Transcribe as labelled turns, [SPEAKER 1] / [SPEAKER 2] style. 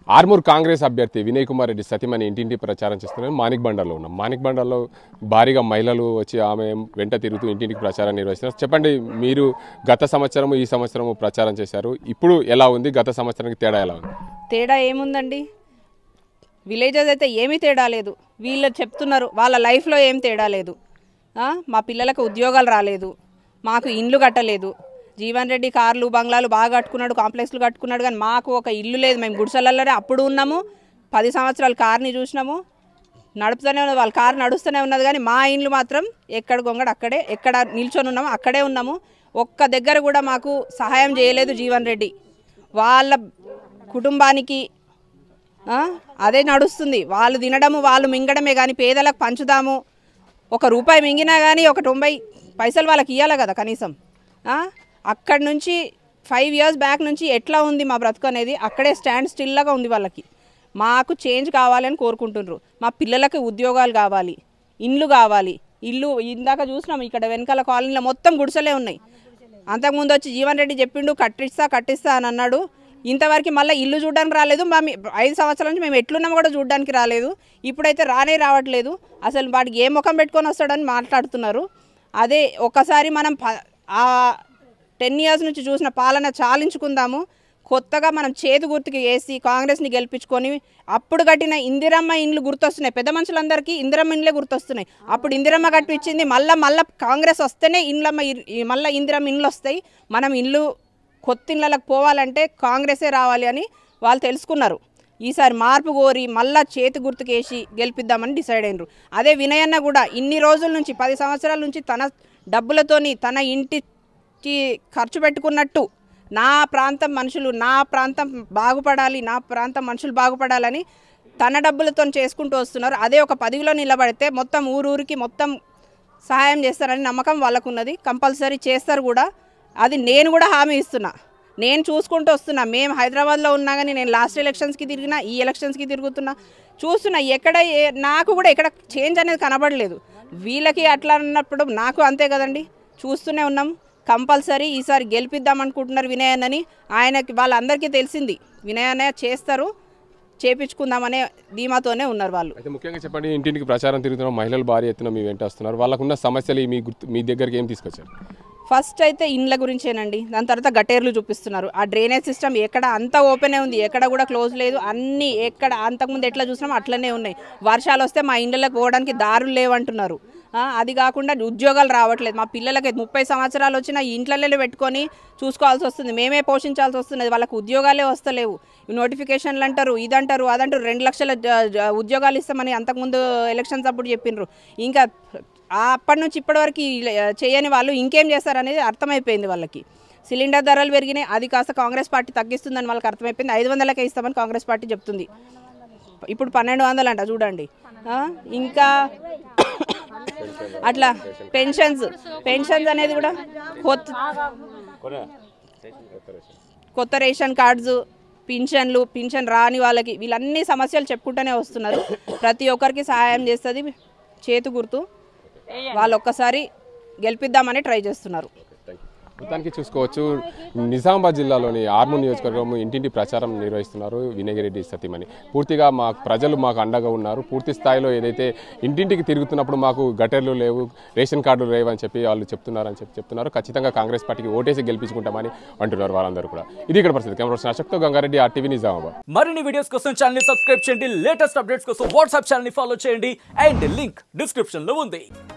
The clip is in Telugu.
[SPEAKER 1] ఆర్మూర్ కాంగ్రెస్ అభ్యర్థి వినయ్ కుమార్ రెడ్డి సతీమణి ఇంటింటి ప్రచారం చేస్తున్నారు మాణిక్ బండర్లో ఉన్నాం మాణిక్ బండర్లో భారీగా మహిళలు వచ్చి ఆమె వెంట తిరుగుతూ ఇంటింటికి ప్రచారం నిర్వహిస్తున్నారు చెప్పండి మీరు గత సంవత్సరము ఈ సంవత్సరము ప్రచారం చేశారు ఇప్పుడు ఎలా ఉంది గత సంవత్సరానికి తేడా ఎలా ఉంది
[SPEAKER 2] తేడా ఏముందండి విలేజెస్ అయితే ఏమీ తేడా లేదు వీళ్ళు చెప్తున్నారు వాళ్ళ లైఫ్లో ఏం తేడా లేదు ఆ, మా పిల్లలకు ఉద్యోగాలు రాలేదు మాకు ఇండ్లు కట్టలేదు జీవన్ రెడ్డి కార్లు బంగ్లాలు బాగా కట్టుకున్నాడు కాంప్లెక్స్లు కట్టుకున్నాడు కానీ మాకు ఒక ఇల్లు లేదు మేము గుడిసెలలోనే అప్పుడు ఉన్నాము పది సంవత్సరాలు కార్ని చూసినాము నడుపుతూనే ఉన్నది వాళ్ళ కారు నడుస్తూనే ఉన్నది కానీ మా ఇండ్లు మాత్రం ఎక్కడ గొంగడు అక్కడే ఎక్కడ నిల్చొని ఉన్నాము అక్కడే ఉన్నాము ఒక్క దగ్గర కూడా మాకు సహాయం చేయలేదు జీవన్ రెడ్డి వాళ్ళ కుటుంబానికి ఆ, అదే నడుస్తుంది వాళ్ళు తినడము వాళ్ళు మింగడమే కానీ పేదలకు పంచుదాము ఒక రూపాయి మింగినా కానీ ఒక తొంభై పైసలు వాళ్ళకి ఇవ్వాలి కదా కనీసం ఆ, అక్కడి నుంచి ఫైవ్ ఇయర్స్ బ్యాక్ నుంచి ఎట్లా ఉంది మా బ్రతుకు అనేది అక్కడే స్టాండ్ స్టిల్లాగా ఉంది వాళ్ళకి మాకు చేంజ్ కావాలని కోరుకుంటున్నారు మా పిల్లలకి ఉద్యోగాలు కావాలి ఇండ్లు కావాలి ఇల్లు ఇందాక చూసినాం ఇక్కడ వెనకాల కాలనీలో మొత్తం గుడిసెలే ఉన్నాయి అంతకుముందు వచ్చి జీవన్ రెడ్డి చెప్పిండు కట్టిస్తా కట్టిస్తా అని అన్నాడు ఇంతవరకు మళ్ళీ ఇల్లు చూడడానికి రాలేదు మా మీ- ఐదు సంవత్సరాల నుంచి మేము ఎట్లున్నామో కూడా చూడడానికి రాలేదు ఇప్పుడైతే రానే రావట్లేదు అసలు వాడికి ఏ ముఖం పెట్టుకొని వస్తాడని మాట్లాడుతున్నారు అదే ఒకసారి మనం ప- ఆ టెన్ ఇయర్స్ నుంచి చూసిన పాలన చాలించుకుందాము కొత్తగా మనం చేతి గుర్తుకి వేసి కాంగ్రెస్ని గెలిపించుకొని అప్పుడు కట్టిన ఇందిరమ్మ ఇండ్లు గుర్తొస్తున్నాయి పెద్ద మనుషులందరికీ ఇందిరమ్మ ఇండ్లే గుర్తొస్తున్నాయి అప్పుడు ఇందిరమ్మ కట్టించింది మళ్ళీ మళ్ళీ కాంగ్రెస్ వస్తేనే ఇండ్లమ్మ ఇర్- ఈ మళ్ళీ ఇందిరమ్మ ఇండ్లు వస్తాయి మనం ఇల్లు కొత్త ఇళ్ళకి పోవాలంటే కాంగ్రెసే రావాలి అని వాళ్ళు తెలుసుకున్నారు ఈసారి మార్పు కోరి మళ్ళా చేతి గుర్తుకేసి గెలిపిద్దామని డిసైడ్ అయినరు అదే వినయన్న కూడా ఇన్ని రోజుల నుంచి పది సంవత్సరాల నుంచి తన డబ్బులతోని తన ఇంటికి ఖర్చు పెట్టుకున్నట్టు నా ప్రాంతం మనుషులు నా ప్రాంతం బాగుపడాలి నా ప్రాంతం మనుషులు బాగుపడాలని తన డబ్బులతో చేసుకుంటూ వస్తున్నారు అదే ఒక పదవిలో నిలబడితే మొత్తం ఊరూరికి మొత్తం సహాయం చేస్తారని నమ్మకం వాళ్ళకున్నది కంపల్సరీ చేస్తారు కూడా అది నేను కూడా హామీ ఇస్తున్నా నేను చూసుకుంటూ వస్తున్నా మేము హైదరాబాద్లో ఉన్నా కానీ నేను లాస్ట్ ఎలక్షన్స్కి తిరిగినా ఈ ఎలక్షన్స్కి తిరుగుతున్నా చూస్తున్నా ఎక్కడ ఏ- నాకు కూడా ఎక్కడ చేంజ్ అనేది కనబడలేదు వీళ్ళకి అట్లా అన్నప్పుడు నాకు అంతే కదండి చూస్తూనే ఉన్నాం కంపల్సరీ ఈసారి గెలిపిద్దాం అనుకుంటున్నారు వినయన్నని ఆయనకి వాళ్ళందరికీ తెలిసింది వినయన్న చేస్తారు చేపించుకుందామనే ధీమాతోనే ఉన్నారు వాళ్ళు
[SPEAKER 1] అయితే ముఖ్యంగా చెప్పండి ఇంటింటికి ప్రచారం తిరుగుతున్న మహిళలు భారీ ఎత్తున మీ వెంట వస్తున్నారు వాళ్ళకున్న సమస్యలు మీ గుర్తు మీ దగ్గరికి ఏం తీసుకొచ్చారు
[SPEAKER 2] ఫస్ట్ అయితే ఇండ్ల గురించేనండి దాని తర్వాత గటేర్లు చూపిస్తున్నారు ఆ డ్రైనేజ్ సిస్టమ్ ఎక్కడ అంతా ఓపెనే ఉంది ఎక్కడ కూడా క్లోజ్ లేదు అన్నీ ఎక్కడ అంతకుముందు ఎట్లా చూసినామో అట్లనే ఉన్నాయి వర్షాలు వస్తే మా ఇండ్లకు పోవడానికి దారులు లేవంటున్నారు ఆ, అది కాకుండా ఉద్యోగాలు రావట్లేదు మా పిల్లలకి ముప్పై సంవత్సరాలు వచ్చిన ఇంట్లనే పెట్టుకొని చూసుకోవాల్సి వస్తుంది మేమే పోషించాల్సి వస్తుంది వాళ్ళకి ఉద్యోగాలే వస్తలేవు ఈ నోటిఫికేషన్లు అంటారు ఇదంటారు అదంటారు రెండు లక్షల జ- జ- ఉద్యోగాలు ఇస్తామని అంతకుముందు ఎలక్షన్స్ అప్పుడు చెప్పిండ్రు ఇంకా ఆ అప్పటి నుంచి ఇప్పటివరకు ఈ లే- చేయని వాళ్ళు ఇంకేం చేస్తారనేది అర్థమైపోయింది వాళ్ళకి సిలిండర్ ధరలు పెరిగినాయి అది కాస్త కాంగ్రెస్ పార్టీ తగ్గిస్తుందని వాళ్ళకి అర్థమైపోయింది ఐదు వందలకే ఇస్తామని కాంగ్రెస్ పార్టీ చెప్తుంది ఇప్పుడు పన్నెండు వందలు అంట చూడండి ఆ, ఇంకా అట్లా పెన్షన్స్ పెన్షన్స్ అనేది కూడా కొత్త కొత్త రేషన్ కార్డ్స్ పింఛన్లు పింఛన్ రాని వాళ్ళకి వీళ్ళన్ని సమస్యలు చెప్పుకుంటూనే వస్తున్నారు ప్రతి ఒక్కరికి సహాయం చేస్తుంది చేతు గుర్తు వాళ్ళు ఒక్కసారి గెలిపిద్దామని ట్రై చేస్తున్నారు
[SPEAKER 1] మొత్తానికి చూసుకోవచ్చు నిజామాబాద్ జిల్లాలోని ఆర్మూర్ నియోజకవర్గం ఇంటింటి ప్రచారం నిర్వహిస్తున్నారు వినయరెడ్డి సతీమణి పూర్తిగా మా ప్రజలు మాకు అండగా ఉన్నారు పూర్తి స్థాయిలో ఏదైతే ఇంటింటికి తిరుగుతున్నప్పుడు మాకు గటర్లు లేవు రేషన్ కార్డులు లేవు అని చెప్పి వాళ్ళు చెప్తున్నారని చెప్పి చెప్తున్నారు ఖచ్చితంగా కాంగ్రెస్ పార్టీకి ఓటేసి గెలిపించుకుంటామని అంటున్నారు వాళ్ళందరూ కూడా ఇది ఇక్కడ పరిస్థితి కెమెరా పర్సన్ అశోక్తో గంగారెడ్డి ఆర్టీవీ నిజామాబాద్
[SPEAKER 3] మరిన్ని వీడియోస్ కోసం ఛానల్ సబ్స్క్రైబ్ చేయండి లేటెస్ట్ అప్డేట్స్ కోసం వాట్సాప్ ఛానల్ ఫాలో చేయండి అండ్ లింక్ డిస్క్రిప్షన్ లో ఉంది